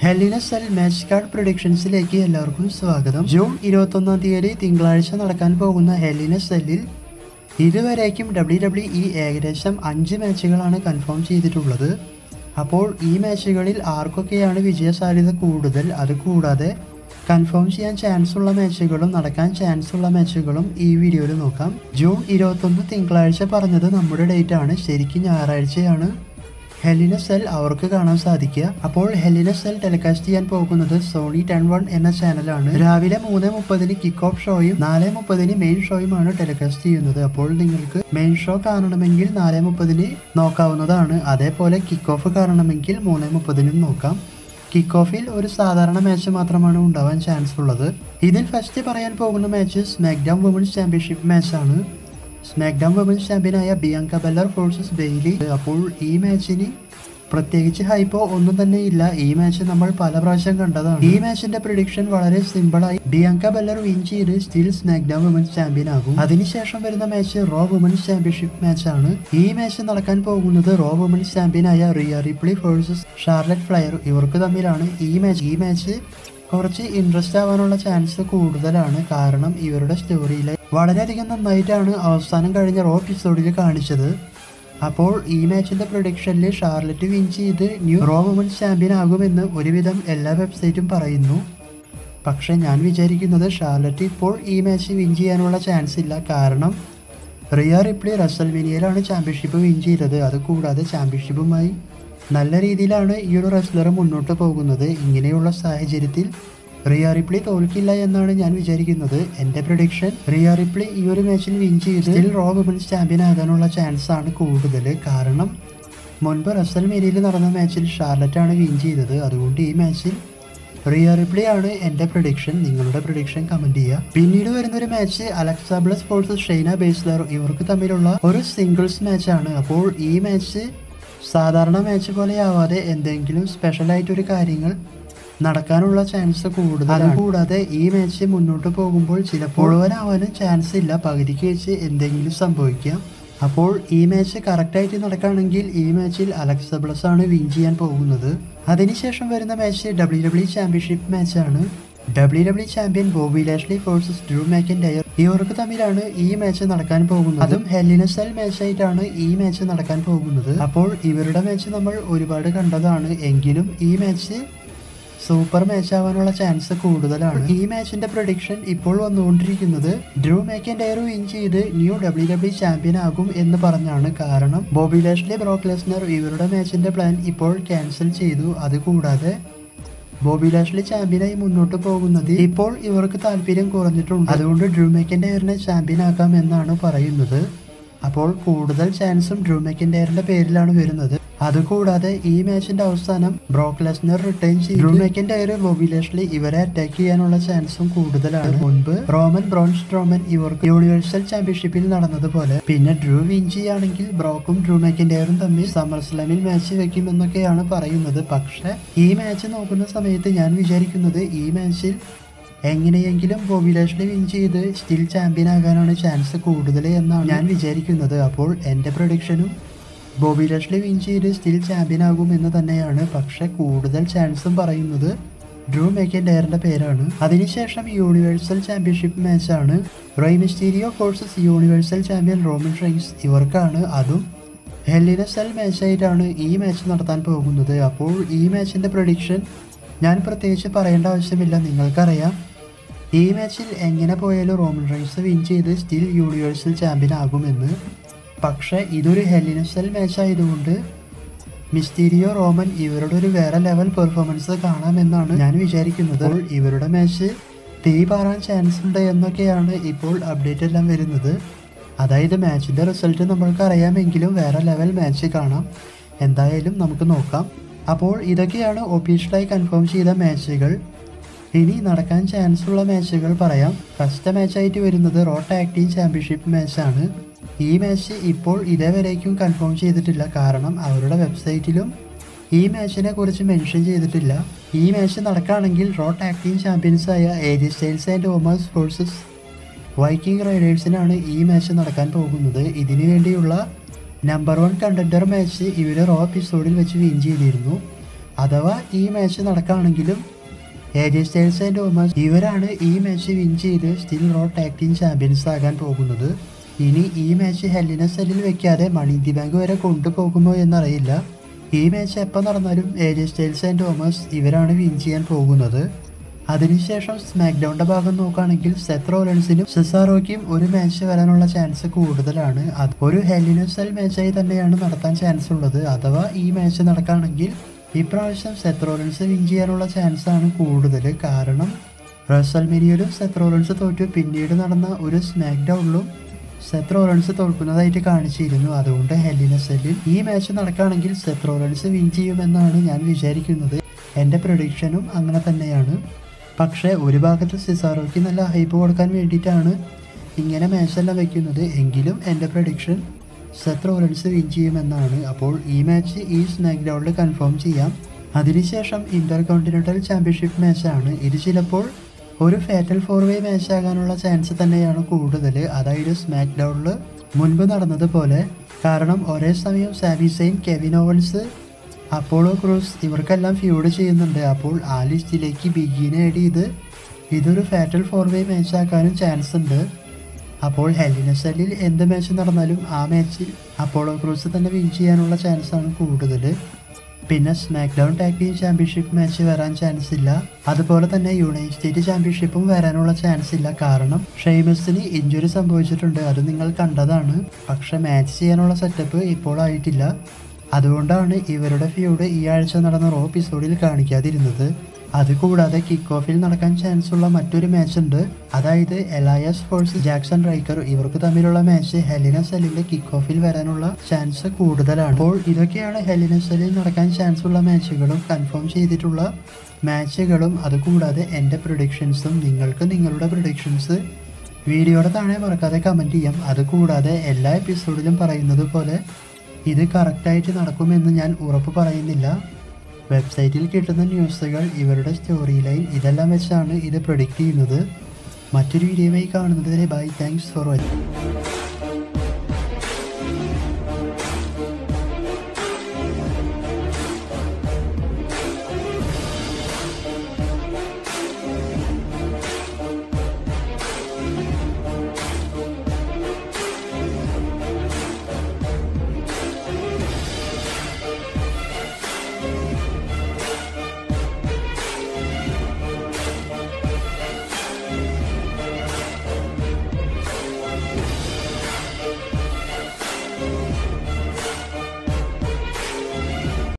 Helina cell match card പ്രൊഡിക്ഷൻസിലേക്ക് എല്ലാവർക്കും സ്വാഗതം ജൂൺ ഇരുപത്തൊന്നാം തീയതി തിങ്കളാഴ്ച നടക്കാൻ പോകുന്ന ഹെലിന സെല്ലിൽ ഇതുവരേക്കും ഡബ്ല്യു ഡബ്ല്യു ഇ ഏകദേശം അഞ്ച് മാച്ചുകളാണ് കൺഫേം ചെയ്തിട്ടുള്ളത് അപ്പോൾ ഈ മാച്ചുകളിൽ ആർക്കൊക്കെയാണ് വിജയസാധ്യത കൂടുതൽ അത് കൂടാതെ കൺഫേം ചെയ്യാൻ ചാൻസ് ഉള്ള മാച്ചുകളും നടക്കാൻ ചാൻസ് ഉള്ള മാച്ചുകളും ഈ വീഡിയോയിൽ നോക്കാം ജൂൺ ഇരുപത്തൊന്ന് തിങ്കളാഴ്ച പറഞ്ഞത് നമ്മുടെ ഡേറ്റ് ആണ് ശരിക്കും ഞായറാഴ്ചയാണ് ഹെലിന സെൽ അവർക്ക് കാണാൻ സാധിക്കുക അപ്പോൾ ഹെലിന സെൽ ടെലികാസ്റ്റ് ചെയ്യാൻ പോകുന്നത് സോണി ടെൻ വൺ എന്ന ചാനലാണ് രാവിലെ മൂന്ന് മുപ്പതിന് കിക്ക് ഓഫ് ഷോയും നാല് മുപ്പതിന് മെയിൻ ഷോയുമാണ് ടെലികാസ്റ്റ് ചെയ്യുന്നത് അപ്പോൾ നിങ്ങൾക്ക് മെയിൻ ഷോ കാണണമെങ്കിൽ നാല് മുപ്പതിന് നോക്കാവുന്നതാണ് അതേപോലെ കിക്ക് ഓഫ് കാണണമെങ്കിൽ മൂന്ന് മുപ്പതിനും നോക്കാം കിക്ക് ഓഫിൽ ഒരു സാധാരണ മാച്ച് മാത്രമാണ് ഉണ്ടാവാൻ ചാൻസ് ഉള്ളത് ഇതിൽ ഫസ്റ്റ് പറയാൻ പോകുന്ന മാച്ച് സ്മാക്ഡൗൺ വുമൻസ് ചാമ്പ്യൻഷിപ്പ് മാച്ചാണ് സ്മാക്ഡൗൺ വുമൻസ് ചാമ്പ്യനായ ബിയങ്ക ബെല്ലർ ഫോഴ്സസ് ബെയിലി അപ്പോൾ ഈ മാച്ചിന് പ്രത്യേകിച്ച് ഹൈപ്പോ ഒന്നും തന്നെ ഇല്ല ഈ മാച്ച് നമ്മൾ പല പ്രാവശ്യം കണ്ടതാണ് ഈ മാച്ചിന്റെ പ്രഡിക്ഷൻ വളരെ സിമ്പിളായി ബിയങ്ക ബെല്ലർ വിൻ ചെയ്ത് സ്റ്റിൽ സ്മാക്ഡൗൺ വുമൻസ് ചാമ്പ്യൻ ആകും അതിനുശേഷം വരുന്ന മാച്ച് റോ വുമൻസ് ചാമ്പ്യൻഷിപ്പ് മാച്ചാണ് ഈ മാച്ച് നടക്കാൻ പോകുന്നത് റോ വുമൻസ് ചാമ്പ്യനായ Rhea Ripley faces Charlotte Flair ഇവർക്ക് തമ്മിലാണ് ഈ മാച്ച് ഈ മാച്ച് കുറച്ച് ഇൻട്രസ്റ്റ് ആവാനുള്ള ചാൻസ് കൂടുതലാണ് കാരണം ഇവരുടെ സ്റ്റോറിയിൽ വളരെയധികം നന്നായിട്ടാണ് അവസാനം കഴിഞ്ഞ റോ എപ്പിസോഡിൽ കാണിച്ചത് അപ്പോൾ ഈ മാച്ചിന്റെ പ്രൊഡിക്ഷനിൽ ഷാർലറ്റ് വിൻ ചെയ്ത് ന്യൂ റോ വുമൻസ് ചാമ്പ്യൻ ആകുമെന്ന് ഒരുവിധം എല്ലാ വെബ്സൈറ്റും പറയുന്നു പക്ഷെ ഞാൻ വിചാരിക്കുന്നത് ഷാർലറ്റ് ഇപ്പോൾ ഈ മാച്ച് വിൻ ചെയ്യാനുള്ള ചാൻസ് ഇല്ല കാരണം റിയ റിപ്ലി റസൽമിനിയയിലാണ് ചാമ്പ്യൻഷിപ്പ് വിൻ ചെയ്തത് അതുകൂടാതെ ചാമ്പ്യൻഷിപ്പുമായി നല്ല രീതിയിലാണ് ഈ ഒരു റെസ്ലർ മുന്നോട്ട് പോകുന്നത് ഇങ്ങനെയുള്ള സാഹചര്യത്തിൽ റിയ റിപ്ലി തോൽക്കില്ല എന്നാണ് ഞാൻ വിചാരിക്കുന്നത് എൻ്റെ പ്രൊഡിക്ഷൻ റിയ റിപ്ലി ഈ ഒരു മാച്ചിൽ വിൻ ചെയ്ത് സ്റ്റിൽ റോ വുമൻസ് ചാമ്പ്യൻ ആകാനുള്ള ചാൻസ് ആണ് കൂടുതൽ കാരണം മുൻപ് റസൽ മേരിയിൽ നടന്ന മാച്ചിൽ ഷാർലറ്റാണ് വിൻ ചെയ്തത് അതുകൊണ്ട് ഈ മാച്ചിൽ റിയ റിപ്ലി ആണ് എൻ്റെ പ്രൊഡിക്ഷൻ നിങ്ങളുടെ പ്രൊഡിക്ഷൻ കമന്റ് ചെയ്യുക പിന്നീട് വരുന്ന ഒരു match Alexa Bliss faces Shayna Baszler ഇവർക്ക് തമ്മിലുള്ള ഒരു സിംഗിൾസ് മാച്ചാണ് അപ്പോൾ ഈ മാച്ച് സാധാരണ മാച്ച് പോലെ ആവാതെ എന്തെങ്കിലും സ്പെഷ്യൽ ആയിട്ടൊരു കാര്യങ്ങൾ നടക്കാനുള്ള ചാൻസ് കൂടുതലാണ് കൂടാതെ ഈ മാച്ച് മുന്നോട്ട് പോകുമ്പോൾ ചിലപ്പോൾ മുഴുവനാവാനും ചാൻസ് ഇല്ല പകുതിക്ക് വെച്ച് എന്തെങ്കിലും സംഭവിക്കാം അപ്പോൾ ഈ മാച്ച് കറക്റ്റായിട്ട് നടക്കുകയാണെങ്കിൽ ഈ മാച്ചിൽ അലക്സ ബ്ലസ് ആണ് വിൻ ചെയ്യാൻ പോകുന്നത് അതിനുശേഷം വരുന്ന മാച്ച് ഡബ്ല്യു ഡബ്ല്യു ചാമ്പ്യൻഷിപ്പ് മാച്ചാണ് W W champion Bobby Lashley faces Drew McIntyre ഇവർക്ക് തമ്മിലാണ് ഈ മാച്ച് നടക്കാൻ പോകുന്നത് അതും ഹെലിനസൽ മാച്ച് ആയിട്ടാണ് ഈ മാച്ച് നടക്കാൻ പോകുന്നത് അപ്പോൾ ഇവരുടെ മാച്ച് നമ്മൾ ഒരുപാട് കണ്ടതാണ് എങ്കിലും ഈ മാച്ച് സൂപ്പർ മാച്ച് ആവാനുള്ള ചാൻസ് കൂടുതലാണ് ഈ മാച്ചിന്റെ പ്രൊഡിക്ഷൻ ഇപ്പോൾ വന്നുകൊണ്ടിരിക്കുന്നത് ഡ്രൂ മാക്കൻഡയർ വിൻ ചെയ്ത് ന്യൂ ഡബ്ല്യു ഡബ്ല്യു ചാമ്പ്യൻ ആകും എന്ന് പറഞ്ഞാണ് കാരണം ബോബി ലാഷ്ലി ബ്രോക്ക് ലെസ്നർ ഇവരുടെ മാച്ചിന്റെ പ്ലാൻ ഇപ്പോൾ ക്യാൻസൽ ചെയ്തു അതുകൂടാതെ ബോബി ലാഷ്ലി ചാമ്പ്യനായി മുന്നോട്ട് പോകുന്നത് ഇപ്പോൾ ഇവർക്ക് താല്പര്യം കുറഞ്ഞിട്ടുണ്ട് അതുകൊണ്ട് ഡ്രൂ മെക്കൻഡയറിനെ ചാമ്പ്യൻ ആക്കാം എന്നാണ് പറയുന്നത് അപ്പോൾ കൂടുതൽ ചാൻസും ഡ്രൂ മെക്കൻഡയറിന്റെ പേരിലാണ് വരുന്നത് അതുകൂടാതെ ഈ മാച്ചിന്റെ അവസാനം ബ്രോക്ക് ലെസ്നർ റിട്ടേൺ ചെയ്ത് ഡ്രൂ മെക്കൻഡയർ ബോബി ലാഷ്ലി ഇവരെ അറ്റാക്ക് ചെയ്യാനുള്ള ചാൻസും കൂടുതലാണ് മുൻപ് റോമൻ ബ്രോൺസ് സ്ട്രോമൻ ഇവർക്ക് യൂണിവേഴ്സൽ ചാമ്പ്യൻഷിപ്പിൽ നടന്നതുപോലെ പിന്നെ ഡ്രൂ വിൻ ചെയ്യുകയാണെങ്കിൽ ബ്രോക്കും ഡ്രൂ മെക്കൻഡയറും തമ്മിൽ സമ്മർ സ്ലാമിൽ മാച്ച് വെക്കും എന്നൊക്കെയാണ് പറയുന്നത് പക്ഷെ ഈ മാച്ച് നോക്കുന്ന സമയത്ത് ഞാൻ വിചാരിക്കുന്നത് ഈ മാച്ചിൽ എങ്ങനെയെങ്കിലും ബോബി ലാഷ്ലി വിൻ ചെയ്ത് സ്റ്റിൽ ചാമ്പ്യൻ ആകാനാണ് ചാൻസ് കൂടുതൽ എന്നാണ് ഞാൻ വിചാരിക്കുന്നത് അപ്പോൾ എൻ്റെ പ്രൊഡിക്ഷനും ബോബി ലാഷ്ലി വിൻ ചെയ്ത് സ്റ്റിൽ ചാമ്പ്യൻ ആകും എന്ന് തന്നെയാണ് പക്ഷെ കൂടുതൽ ചാൻസും പറയുന്നത് ഡ്രൂ മെക്കൻഡയറിന്റെ പേരാണ് അതിനുശേഷം യൂണിവേഴ്സൽ ചാമ്പ്യൻഷിപ്പ് മാച്ചാണ് Rey Mysterio faces universal champion Roman Reigns ഇവർക്കാണ് അതും ഹെല്ലിന സെൽ മാച്ചായിട്ടാണ് ഈ മാച്ച് നടത്താൻ പോകുന്നത് അപ്പോൾ ഈ മാച്ചിന്റെ പ്രൊഡിക്ഷൻ ഞാൻ പ്രത്യേകിച്ച് പറയേണ്ട ആവശ്യമില്ല നിങ്ങൾക്കറിയാം ഈ മാച്ചിൽ എങ്ങനെ പോയാലും റോമൻ റൈൻസ് വിൻ ചെയ്ത് സ്റ്റിൽ യൂണിവേഴ്സൽ ചാമ്പ്യൻ ആകുമെന്ന് പക്ഷേ ഇതൊരു ഹെലിനസൽ മാച്ച് ആയതുകൊണ്ട് മിസ്റ്റീരിയോ റോമൻ ഇവരുടെ ഒരു വേറെ ലെവൽ പെർഫോമൻസ് കാണാമെന്നാണ് ഞാൻ വിചാരിക്കുന്നത് അപ്പോൾ ഇവരുടെ മാച്ച് തീ പാറാൻ ചാൻസ് ഉണ്ട് എന്നൊക്കെയാണ് ഇപ്പോൾ അപ്ഡേറ്റ് എല്ലാം വരുന്നത് അതായത് മാച്ചിൻ്റെ റിസൾട്ട് നമ്മൾക്ക് അറിയാമെങ്കിലും വേറെ ലെവൽ മാച്ച് കാണാം എന്തായാലും നമുക്ക് നോക്കാം അപ്പോൾ ഇതൊക്കെയാണ് ഒഫീഷ്യലായി കൺഫേം ചെയ്ത മാച്ചുകൾ ഇനി നടക്കാൻ ചാൻസ് ഉള്ള മാച്ചുകൾ പറയാം ഫസ്റ്റ് മാച്ചായിട്ട് വരുന്നത് റോ ടാഗ് ടീം ചാമ്പ്യൻഷിപ്പ് മാച്ചാണ് ഈ മാച്ച് ഇപ്പോൾ ഇതേവരേക്കും കൺഫേം ചെയ്തിട്ടില്ല കാരണം അവരുടെ വെബ്സൈറ്റിലും ഈ മാച്ചിനെ കുറിച്ച് മെൻഷൻ ചെയ്തിട്ടില്ല ഈ മാച്ച് നടക്കുകയാണെങ്കിൽ റോ ടാഗ് ടീം ചാമ്പ്യൻസായ AJ Styles and Omos faces Viking റൈഡേഴ്സിനാണ് ഈ മാച്ച് നടക്കാൻ പോകുന്നത് ഇതിനു വേണ്ടിയുള്ള നമ്പർ വൺ കണ്ടൻഡർ മാച്ച് ഇവർ റോ എപ്പിസോഡിൽ വെച്ച് വിൻ ചെയ്തിരുന്നു അഥവാ ഈ മാച്ച് നടക്കുകയാണെങ്കിലും ഏജ് സ്റ്റൈൽസ് ആൻഡ് ഓമേഴ്സ് ഇവരാണ് ഈ മാച്ച് വിൻ ചെയ്ത് still Raw tag team champions ആകാൻ പോകുന്നത് ഇനി ഈ മാച്ച് ഹെല്ലിന സെല്ലിൽ വെക്കാതെ മണി ഇന്ത്യ ബാങ്ക് വരെ കൊണ്ടുപോകുമോ എന്നറിയില്ല ഈ മാച്ച് എപ്പോൾ നടന്നാലും ഏജ് സ്റ്റൈൽസ് ആൻഡ് ഓമേഴ്സ് ഇവരാണ് വിൻ ചെയ്യാൻ പോകുന്നത് അതിനുശേഷം സ്മാക്ക് ഡൗണിന്റെ ഭാഗം നോക്കുകയാണെങ്കിൽ സെത്ത് റോലൻസിനും സെസാറോയ്ക്കും ഒരു മാച്ച് വരാനുള്ള ചാൻസ് കൂടുതലാണ് അത് ഒരു ഹെല്ലിന സെൽ മാച്ചായി തന്നെയാണ് നടത്താൻ ചാൻസ് ഉള്ളത് അഥവാ ഈ മാച്ച് നടക്കുകയാണെങ്കിൽ ഇപ്രാവശ്യം സെത്ത് റോലൻസ് വിൻ ചെയ്യാനുള്ള ചാൻസ് ആണ് കൂടുതൽ കാരണം റസൽമെനിയിലും സെത്ത് റോലൻസ് തോറ്റു പിന്നീട് നടന്ന ഒരു സ്മാക്ക് ഡൗണിലും സെത്ത് റോലൻസ് തോൽക്കുന്നതായിട്ട് കാണിച്ചിരുന്നു അതുകൊണ്ട് ഹെല്ലിന സെല്ലിൽ ഈ മാച്ച് നടക്കുകയാണെങ്കിൽ സെത്ത് റോലൻസ് വിൻ ചെയ്യുമെന്നാണ് ഞാൻ വിചാരിക്കുന്നത് എൻ്റെ പ്രൊഡിക്ഷനും അങ്ങനെ തന്നെയാണ് പക്ഷേ ഒരു ഭാഗത്ത് സിസാറോയ്ക്ക് നല്ല ഹൈപ്പ് കൊടുക്കാൻ വേണ്ടിയിട്ടാണ് ഇങ്ങനെ മാച്ചെല്ലാം വെക്കുന്നത് എങ്കിലും എൻ്റെ പ്രൊഡിക്ഷൻ സെത്ത് റോലൻസ് വിൻ ചെയ്യുമെന്നാണ് അപ്പോൾ ഈ മാച്ച് ഈ സ്നാക്ക് ഡൗണിൽ കൺഫേം ചെയ്യാം അതിനുശേഷം ഇന്റർ കോണ്ടിനെന്റൽ ചാമ്പ്യൻഷിപ്പ് മാച്ചാണ് ഇത് ചിലപ്പോൾ ഒരു ഫാറ്റൽ ഫോർ വേ മാച്ച് ആകാനുള്ള ചാൻസ് തന്നെയാണ് കൂടുതൽ അതായത് സ്മാക്ക് ഡൗണിൽ മുൻപ് നടന്നതുപോലെ കാരണം ഒരേ സമയം Sami Zayn Kevin Owens Apollo Crews ഇവർക്കെല്ലാം ഫ്യൂഡ് ചെയ്യുന്നുണ്ട് അപ്പോൾ ആ ലിസ്റ്റിലേക്ക് ബിഗിനെ ആഡ് ചെയ്ത് ഇതൊരു ഫാറ്റൽ ഫോർ വേ മാച്ച് ആക്കാനും ചാൻസ് ഉണ്ട് അപ്പോൾ ഹെലിനസലിൽ എന്ത് മാച്ച് നടന്നാലും ആ മാച്ചിൽ അപ്പോളോ ക്രൂസ് തന്നെ വിൻ ചെയ്യാനുള്ള ചാൻസ് ആണ് കൂടുതൽ പിന്നെ SmackDown tag team championship match വരാൻ ചാൻസ് ഇല്ല അതുപോലെ തന്നെ യുണൈറ്റഡ് സ്റ്റേറ്റ് ചാമ്പ്യൻഷിപ്പും വരാനുള്ള ചാൻസ് ഇല്ല കാരണം ഷെയ്മസിന് ഇഞ്ചുറി സംഭവിച്ചിട്ടുണ്ട് അത് നിങ്ങൾ കണ്ടതാണ് പക്ഷെ മാച്ച് ചെയ്യാനുള്ള സെറ്റപ്പ് ഇപ്പോൾ ആയിട്ടില്ല അതുകൊണ്ടാണ് ഇവരുടെ ഫ്യൂഡ് ഈ ആഴ്ച നടന്ന റോ എപ്പിസോഡിൽ കാണിക്കാതിരുന്നത് അതുകൂടാതെ കിക്ക് ഓഫിൽ നടക്കാൻ ചാൻസ് ഉള്ള മറ്റൊരു മാച്ച് ഉണ്ട് അതായത് എലയസ് ഫോഴ്സ് ജാക്സൺ റൈക്കർ ഇവർക്ക് തമ്മിലുള്ള മാച്ച് ഹെലിന സെല്ലിന്റെ കിക്ക് ഓഫിൽ വരാനുള്ള ചാൻസ് കൂടുതലാണ് അപ്പോൾ ഇതൊക്കെയാണ് ഹെലിന സെല്ലിൽ നടക്കാൻ ചാൻസ് ഉള്ള മാച്ചുകളും കൺഫേം ചെയ്തിട്ടുള്ള മാച്ചുകളും അതുകൂടാതെ എൻ്റെ പ്രൊഡിക്ഷൻസും നിങ്ങൾക്ക് നിങ്ങളുടെ പ്രൊഡിക്ഷൻസ് വീഡിയോയുടെ താഴെ മറക്കാതെ കമൻറ്റ് ചെയ്യാം അതുകൂടാതെ എല്ലാ എപ്പിസോഡിലും പറയുന്നത് പോലെ ഇത് കറക്റ്റായിട്ട് നടക്കുമെന്ന് ഞാൻ ഉറപ്പ് പറയുന്നില്ല വെബ്സൈറ്റിൽ കിട്ടുന്ന ന്യൂസുകൾ ഇവരുടെ സ്റ്റോറി ലൈൻ ഇതെല്ലാം വെച്ചാണ് ഇത് പ്രൊഡിക്റ്റ് ചെയ്യുന്നത് മറ്റൊരു വീഡിയോയുമായി കാണുന്നത് വരെ ബൈ താങ്ക്സ് ഫോർ വാച്ചിങ്